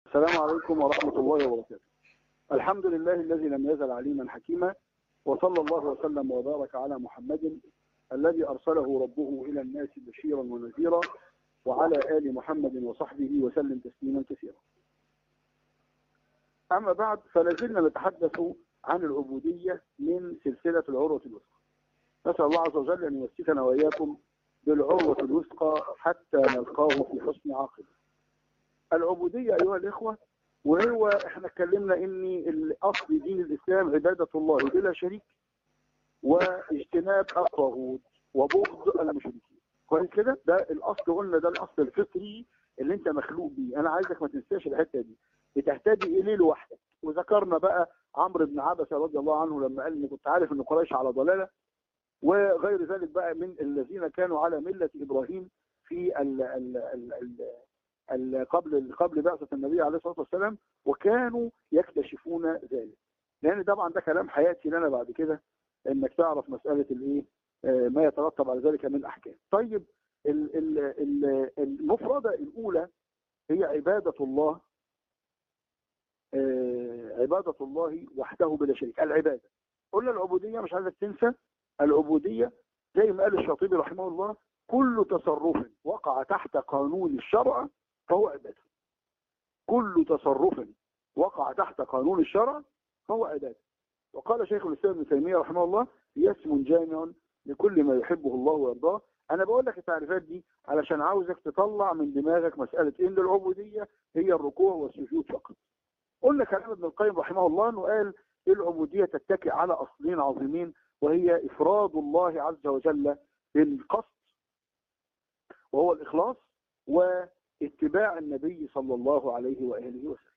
السلام عليكم ورحمة الله وبركاته الحمد لله الذي لم يزل عليما حكيما وصلى الله وسلم وبارك على محمد الذي أرسله ربه إلى الناس بشيرا ونذيرا وعلى آل محمد وصحبه وسلم تسليما كثيرا أما بعد فلازلنا نتحدث عن العبودية من سلسلة العروة الوثقى نسأل الله عز وجل أن يمسكنا وإياكم بالعروة الوثقى حتى نلقاه في حسن عاقبة العبودية أيها الإخوة وهو احنا اتكلمنا ان الاصل دين الاسلام عبادة الله بلا شريك واجتناب الطاغوت وبغض المشركين كويس كده ده الاصل قلنا ده الاصل الفطري اللي انت مخلوق بيه انا عايزك ما تنساش الحته دي بتهتدي اليه لوحدك وذكرنا بقى عمرو بن عبسه رضي الله عنه لما قال اني كنت عارف ان قريش على ضلاله وغير ذلك بقى من الذين كانوا على مله ابراهيم في ال ال ال ال قبل قبل بعثه النبي عليه الصلاه والسلام وكانوا يكتشفون ذلك لان طبعا ده كلام هياتي لنا بعد كده انك تعرف مساله الايه ما يترتب على ذلك من احكام طيب المفردة الأولى هي عبادة الله عبادة الله وحده بلا شريك العبادة قلنا العبودية مش عايزك تنسى العبودية زي ما قال الشاطبي رحمه الله كل تصرف وقع تحت قانون الشرع فهو عبادة كل تصرف وقع تحت قانون الشرع فهو عبادة وقال شيخ الإسلام ابن تيمية رحمه الله هي اسم جامع لكل ما يحبه الله ويرضاه انا بقول لك التعريفات دي علشان عاوزك تطلع من دماغك مسألة ان العبودية هي الركوع والسجود فقط قلنا كلام ابن القيم رحمه الله انه قال العبودية تتكئ على اصلين عظيمين وهي افراد الله عز وجل بالقصد وهو الاخلاص واتباع النبي صلى الله عليه وآله وسلم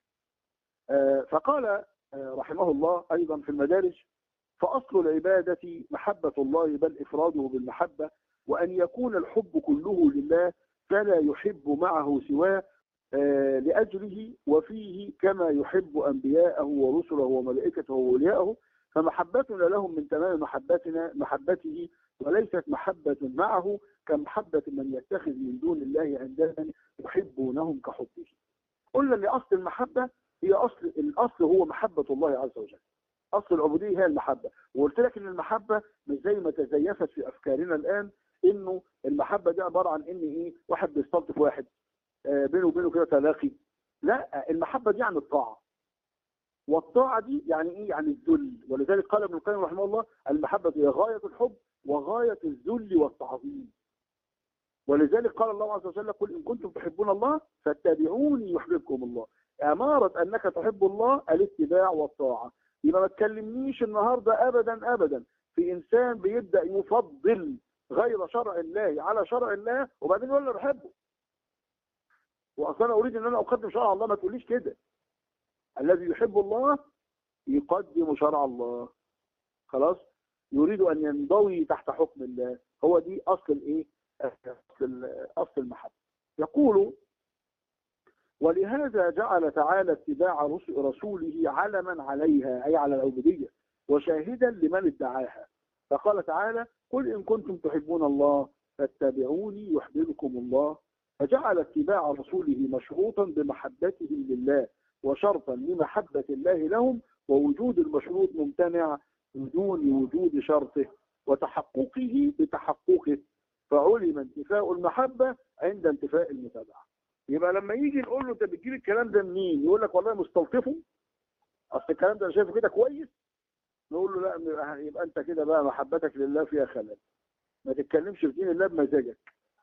فقال رحمه الله ايضا في المدارج فأصل العبادة محبة الله بل إفراده بالمحبة وأن يكون الحب كله لله فلا يحب معه سواه لأجله وفيه كما يحب أنبياءه ورسله وملائكته وأولياءه فمحبتنا لهم من تمام محبتنا محبته وليست محبة معه كمحبة من يتخذ من دون الله عندما يحبونهم كحبه قلنا أن أصل المحبة هي أصل الأصل هو محبة الله عز وجل اصل العبوديه هي المحبه وقلت لك ان المحبه مش زي ما تزيفت في افكارنا الان انه المحبه دي عباره عن ان ايه واحد بيستلطف واحد آه بينه وبينه كده تلاقي لا المحبه دي عن الطاعه والطاعه دي يعني ايه يعني الذل ولذلك قال ابن القيم رحمه الله المحبه هي غايه الحب وغايه الذل والتعظيم ولذلك قال الله عز وجل قل ان كنتم تحبون الله فاتبعوني يحببكم الله اماره انك تحب الله الاتباع والطاعه يبقى ما تكلمنيش النهاردة أبدا أبدا في إنسان بيبدأ يفضل غير شرع الله على شرع الله وبعدين يقول له بحبه وأصلا أريد أن أنا أقدم شرع الله ما تقوليش كده الذي يحب الله يقدم شرع الله خلاص يريد أن ينضوي تحت حكم الله هو دي أصل الإيه أصل, أصل المحبة يقول ولهذا جعل تعالى اتباع رسوله علما عليها أي على العبودية وشاهدا لمن ادعاها فقال تعالى قل إن كنتم تحبون الله فاتبعوني يحببكم الله فجعل اتباع رسوله مشروطا بمحبتهم لله وشرطا لمحبة الله لهم ووجود المشروط ممتنع بدون وجود شرطه وتحققه بتحققه فعلم انتفاء المحبة عند انتفاء المتابعة يبقى لما يجي نقول له انت بتجيب الكلام ده منين يقول لك والله مستلطفه اصل الكلام ده انا شايفه كده كويس نقول له لا يبقى انت كده بقى محبتك لله فيها خلل ما تتكلمش في دين الله بمزاجك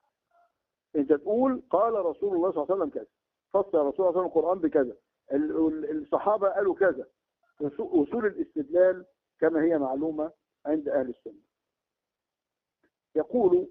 انت تقول قال رسول الله صلى الله عليه وسلم كذا فصل رسول الله صلى الله عليه وسلم القران بكذا الصحابه قالوا كذا اصول الاستدلال كما هي معلومه عند اهل السنه يقول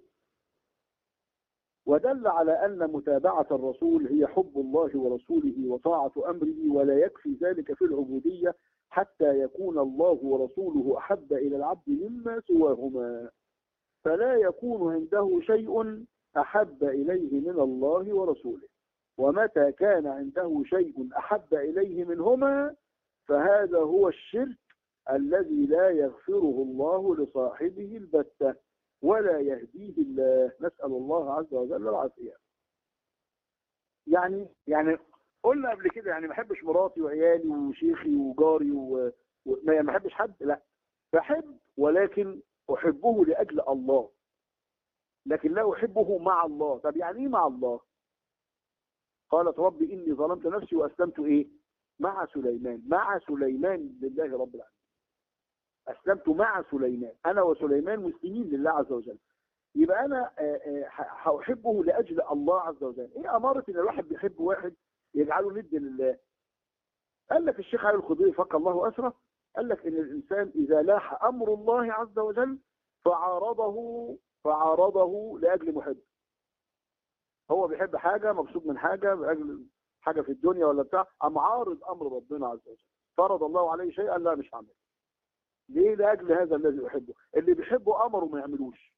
ودل على أن متابعة الرسول هي حب الله ورسوله وطاعة أمره ولا يكفي ذلك في العبودية حتى يكون الله ورسوله أحب إلى العبد مما سواهما فلا يكون عنده شيء أحب إليه من الله ورسوله ومتى كان عنده شيء أحب إليه منهما فهذا هو الشرك الذي لا يغفره الله لصاحبه البتة ولا يهديه الله نسأل الله عز وجل العافية يعني يعني قلنا قبل كده يعني ما بحبش مراتي وعيالي وشيخي وجاري و... و... ما يعني ما بحبش حد لا بحب ولكن احبه لاجل الله لكن لا احبه مع الله طب يعني ايه مع الله قالت ربي اني ظلمت نفسي واسلمت ايه مع سليمان مع سليمان لله رب العالمين اسلمت مع سليمان انا وسليمان مسلمين لله عز وجل يبقى انا هاحبه لاجل الله عز وجل ايه اماره ان الواحد بيحب واحد يجعله ند لله قال لك الشيخ علي الخضيري فك الله اسره قال لك ان الانسان اذا لاح امر الله عز وجل فعارضه فعارضه لاجل محب هو بيحب حاجه مبسوط من حاجه لاجل حاجه في الدنيا ولا بتاع قام عارض امر ربنا عز وجل فرض الله عليه شيئا لا مش هعمله ليه لاجل هذا الذي يحبه اللي بيحبه امره ما يعملوش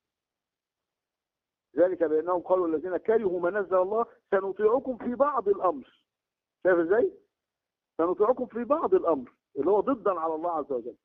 ذلك بانهم قالوا الذين كرهوا ما نزل الله سنطيعكم في بعض الامر شايف ازاي سنطيعكم في بعض الامر اللي هو ضدا على الله عز وجل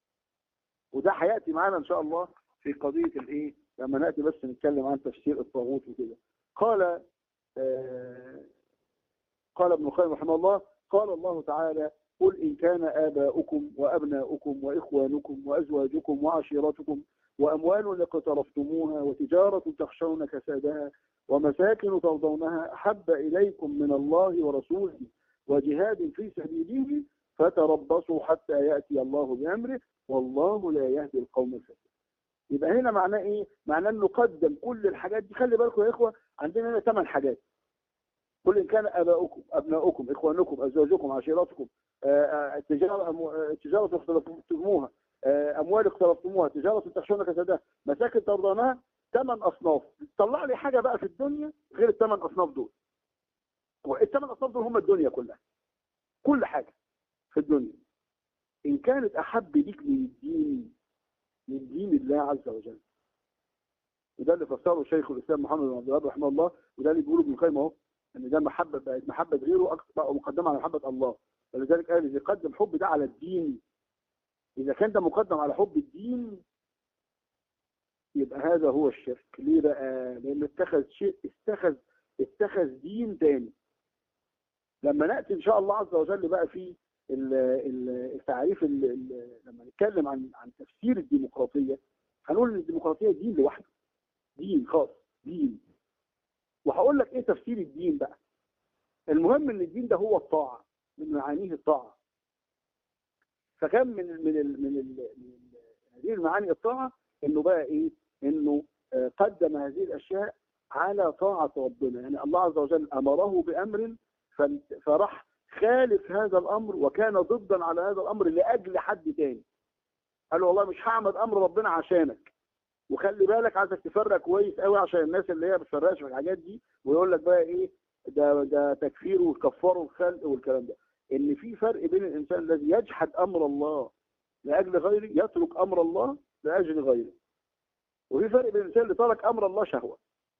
وده هياتي معانا ان شاء الله في قضيه الايه لما ناتي بس نتكلم عن تفسير الطاغوت وكده قال آه قال ابن القيم رحمه الله قال الله تعالى قل إن كان آباؤكم وأبناؤكم وإخوانكم وأزواجكم وعشيرتكم وأموال اقترفتموها وتجارة تخشون كسادها ومساكن ترضونها أحب إليكم من الله ورسوله وجهاد في سبيله فتربصوا حتى يأتي الله بأمره والله لا يهدي القوم الفاسقين يبقى هنا معناه ايه معناه انه قدم كل الحاجات دي خلي بالكم يا اخوه عندنا هنا ثمان حاجات قل ان كان اباؤكم ابناؤكم اخوانكم ازواجكم عشيرتكم التجاره تجاره اختلفتموها اموال اختلفتموها تجاره تخشون كسادها مساكن ترضونها ثمان اصناف طلع لي حاجه بقى في الدنيا غير الثمان اصناف دول الثمان اصناف دول هم الدنيا كلها كل حاجه في الدنيا ان كانت احب ليك من الدين من دين الله عز وجل وده اللي فسره شيخ الاسلام محمد بن عبد الوهاب رحمه الله وده اللي بيقوله ابن القيم اهو ان ده محبه بقت محبه غيره اكثر مقدمه على محبه الله ولذلك قال اذا قدم حب ده على الدين اذا كان ده مقدم على حب الدين يبقى هذا هو الشرك ليه بقى لانه اتخذ شيء اتخذ اتخذ دين تاني لما ناتي ان شاء الله عز وجل بقى في التعريف لما نتكلم عن عن تفسير الديمقراطيه هنقول ان الديمقراطيه دين لوحده دين خاص دين وهقول لك ايه تفسير الدين بقى المهم ان الدين ده هو الطاعه من معانيه الطاعه فكان من ال من ال من, ال من هذه المعاني الطاعه انه بقى ايه انه قدم هذه الاشياء على طاعه ربنا يعني الله عز وجل امره بامر فراح خالف هذا الامر وكان ضدا على هذا الامر لاجل حد تاني قال له والله مش هعمل امر ربنا عشانك وخلي بالك عايزك تفرق كويس قوي عشان الناس اللي هي ما بتفرقش في الحاجات دي ويقول لك بقى ايه ده ده تكفير وكفار الخلق والكلام ده ان في فرق بين الانسان الذي يجحد امر الله لاجل غيره يترك امر الله لاجل غيره وفي فرق بين الانسان اللي ترك امر الله شهوه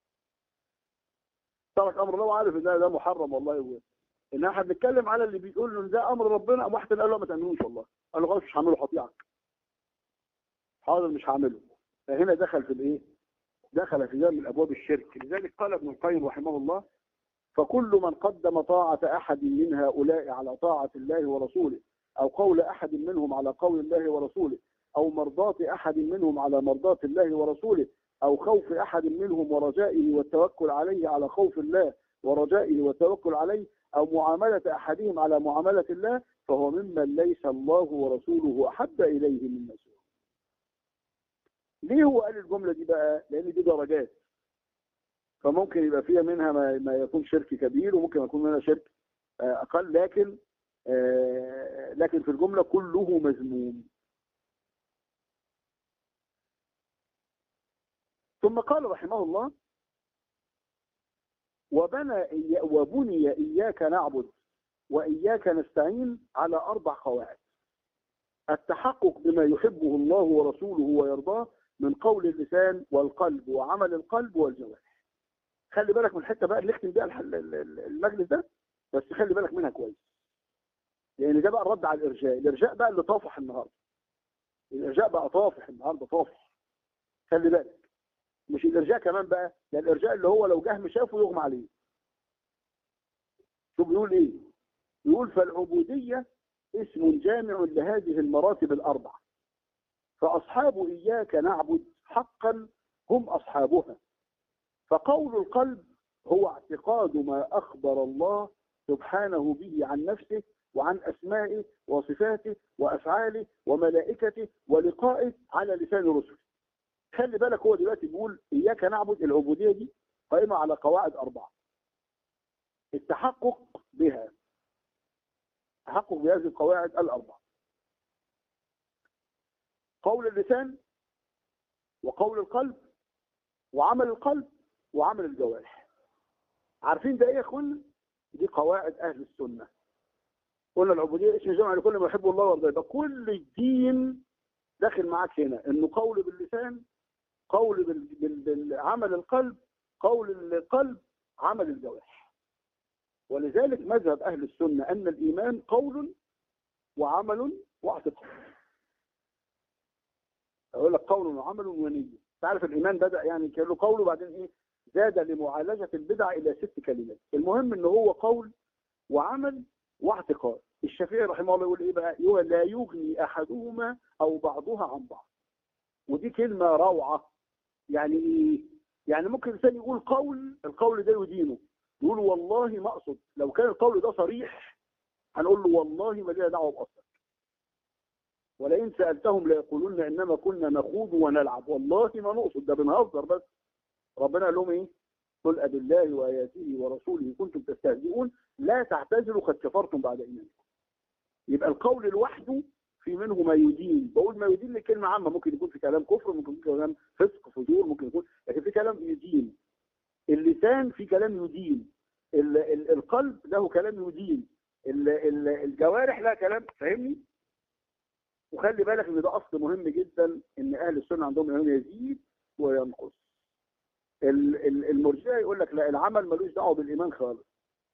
ترك امر الله وعارف ان ده محرم والله هو ان احنا بنتكلم على اللي بيقول له ده امر ربنا قام واحد قال له ما تعملوش والله قال له خلاص مش هعمله هطيعك حاضر مش هعمله فهنا دخل في الايه دخل في باب من ابواب الشرك لذلك قال ابن القيم رحمه الله فكل من قدم طاعة أحد من هؤلاء على طاعة الله ورسوله أو قول أحد منهم على قول الله ورسوله أو مرضاة أحد منهم على مرضاة الله ورسوله أو خوف أحد منهم ورجائه والتوكل عليه على خوف الله ورجائه والتوكل عليه أو معاملة أحدهم على معاملة الله فهو ممن ليس الله ورسوله أحب إليه من سواه ليه هو قال الجملة دي بقى لأن دي درجات فممكن يبقى فيها منها ما, ما يكون شرك كبير وممكن يكون منها شرك أقل لكن لكن في الجملة كله مذموم ثم قال رحمه الله وبنى وبني إياك نعبد وإياك نستعين على أربع قواعد التحقق بما يحبه الله ورسوله ويرضاه من قول اللسان والقلب وعمل القلب والجوارح خلي بالك من الحته بقى اللي اختم بيها المجلس ده بس خلي بالك منها كويس لان ده بقى الرد على الارجاء الارجاء بقى اللي طافح النهارده الارجاء بقى طافح النهارده طافح خلي بالك مش الارجاء كمان بقى ده الارجاء اللي هو لو جه شافه يغمى عليه شو بيقول ايه يقول فالعبودية اسم جامع لهذه المراتب الأربع فأصحاب إياك نعبد حقا هم أصحابها فقول القلب هو اعتقاد ما أخبر الله سبحانه به عن نفسه وعن أسمائه وصفاته وأفعاله وملائكته ولقائه على لسان رسله خلي بالك هو دلوقتي بيقول إياك نعبد العبودية دي قائمة على قواعد أربعة التحقق بها التحقق بهذه القواعد الأربعة قول اللسان وقول القلب وعمل القلب وعمل الجوارح عارفين ده ايه يا اخوانا دي قواعد اهل السنه قلنا العبوديه اسم جمع لكل ما يحب الله ويرضاه يبقى كل الدين داخل معاك هنا انه قول باللسان قول بالعمل القلب قول القلب عمل الجوارح ولذلك مذهب اهل السنه ان الايمان قول وعمل واعتقاد اقول لك قول وعمل ونيه تعرف الايمان بدا يعني كان له قول وبعدين ايه زاد لمعالجه البدع الى ست كلمات المهم ان هو قول وعمل واعتقاد الشافعي رحمه الله يقول ايه بقى يقول لا يغني احدهما او بعضها عن بعض ودي كلمه روعه يعني ايه يعني ممكن الانسان يقول قول القول ده يدينه يقول والله ما اقصد لو كان القول ده صريح هنقول له والله ما لينا دعوه باصلك ولئن سالتهم ليقولون انما كنا نخوض ونلعب والله ما نقصد ده بنهزر بس ربنا قال لهم ايه قل أب الله وآياته ورسوله كنتم تستهزئون لا تعتذروا قد كفرتم بعد إيمانكم يبقى القول لوحده في منه ما يدين بقول ما يدين لكلمة عامة ممكن يكون في كلام كفر ممكن يكون في كلام فسق فجور ممكن يكون لكن في كلام يدين اللسان في كلام يدين ال ال القلب له كلام يدين ال ال الجوارح لها كلام فاهمني وخلي بالك ان ده اصل مهم جدا ان اهل السنه عندهم ايمان يزيد وينقص المرجئه يقول لك لا العمل ملوش دعوه بالايمان خالص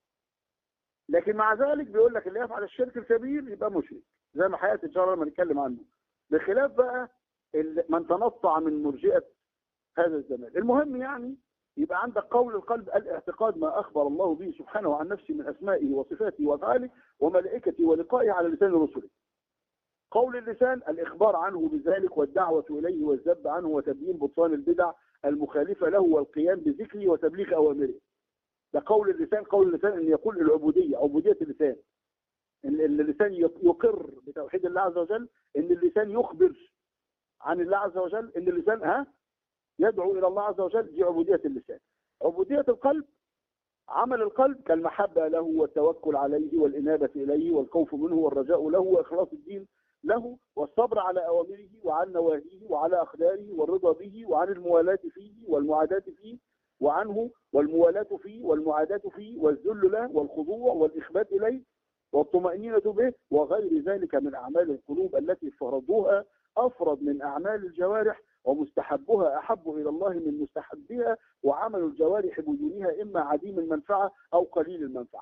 لكن مع ذلك بيقول لك اللي يفعل الشرك الكبير يبقى مشرك زي ما حياتي ان شاء الله لما نتكلم عنه بخلاف بقى من تنطع من مرجئه هذا الزمان المهم يعني يبقى عندك قول القلب الاعتقاد ما اخبر الله به سبحانه عن نفسه من اسمائه وصفاته وافعاله وملائكته ولقائه على لسان رسله قول اللسان الاخبار عنه بذلك والدعوه اليه والذب عنه وتبيين بطلان البدع المخالفة له والقيام بذكره وتبليغ أوامره ده قول اللسان قول اللسان أن يقول العبودية عبودية اللسان أن اللسان يقر بتوحيد الله عز وجل أن اللسان يخبر عن الله عز وجل أن اللسان ها يدعو إلى الله عز وجل دي عبودية اللسان عبودية القلب عمل القلب كالمحبة له والتوكل عليه والإنابة إليه والخوف منه والرجاء له وإخلاص الدين له والصبر على أوامره وعن نواهيه وعلى أخداره والرضا به وعن الموالاة فيه والمعاداة فيه وعنه والموالاة فيه والمعاداة فيه والذل له والخضوع والإخبات إليه والطمأنينة به وغير ذلك من أعمال القلوب التي فرضوها أفرض من أعمال الجوارح ومستحبها أحب إلى الله من مستحبها وعمل الجوارح بدونها إما عديم المنفعة أو قليل المنفعة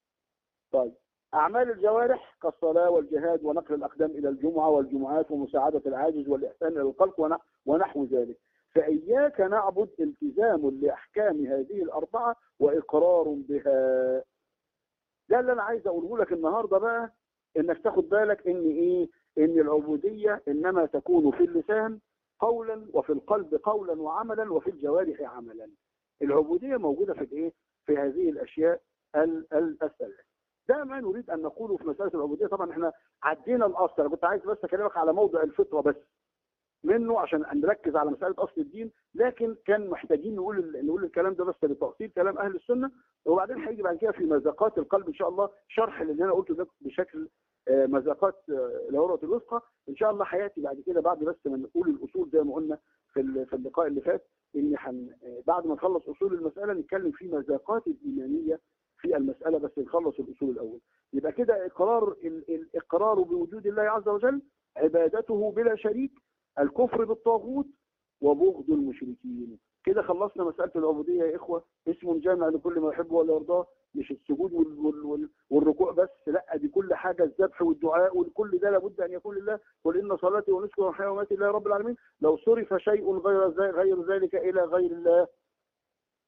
طيب أعمال الجوارح كالصلاة والجهاد ونقل الأقدام إلى الجمعة والجمعات ومساعدة العاجز والإحسان إلى الخلق ونحو ذلك فإياك نعبد التزام لأحكام هذه الأربعة وإقرار بها ده اللي أنا عايز أقوله لك النهاردة بقى إنك تاخد بالك إن إيه إن العبودية إنما تكون في اللسان قولا وفي القلب قولا وعملا وفي الجوارح عملا العبودية موجودة في الإيه في هذه الأشياء الثلاث ده ما نريد أن نقوله في مسألة العبودية طبعا احنا عدينا الأصل أنا كنت عايز بس أكلمك على موضع الفطرة بس منه عشان نركز على مسألة أصل الدين لكن كان محتاجين نقول نقول الكلام ده بس بتفصيل كلام أهل السنة وبعدين هيجي بعد كده في مذاقات القلب إن شاء الله شرح اللي أنا قلته ده بشكل مذاقات العروة الوثقى إن شاء الله هياتي بعد كده بعد بس ما نقول الأصول زي ما قلنا في في اللقاء اللي فات إن حن بعد ما نخلص أصول المسألة نتكلم في مذاقات الإيمانية في المسألة بس نخلص الأصول الأول يبقى كده إقرار الإقرار بوجود الله عز وجل عبادته بلا شريك الكفر بالطاغوت وبغض المشركين كده خلصنا مسألة العبودية يا إخوة اسم جامع لكل ما يحبه ولا يرضاه مش السجود وال وال وال والركوع بس لا دي كل حاجة الذبح والدعاء وكل ده لابد أن يكون لله قل إن صلاتي ونسكي ومحياي ومماتي لله رب العالمين لو صرف شيء غير غير ذلك إلى غير الله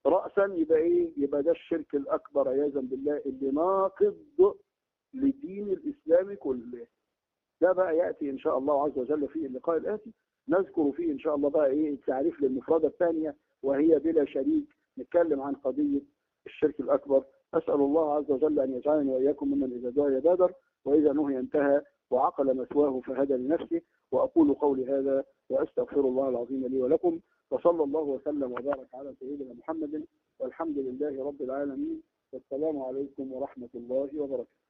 رأسا يبقى ايه يبقى ده الشرك الأكبر عياذا بالله اللي ناقض لدين الإسلام كله ده بقى يأتي إن شاء الله عز وجل في اللقاء الآتي نذكر فيه إن شاء الله بقى إيه التعريف للمفردة الثانية وهي بلا شريك نتكلم عن قضية الشرك الأكبر أسأل الله عز وجل أن يجعلني وإياكم ممن إذا دعي بادر وإذا نهي انتهى وعقل مثواه فهدى لنفسه وأقول قولي هذا وأستغفر الله العظيم لي ولكم وصلى الله وسلم وبارك على سيدنا محمد والحمد لله رب العالمين والسلام عليكم ورحمة الله وبركاته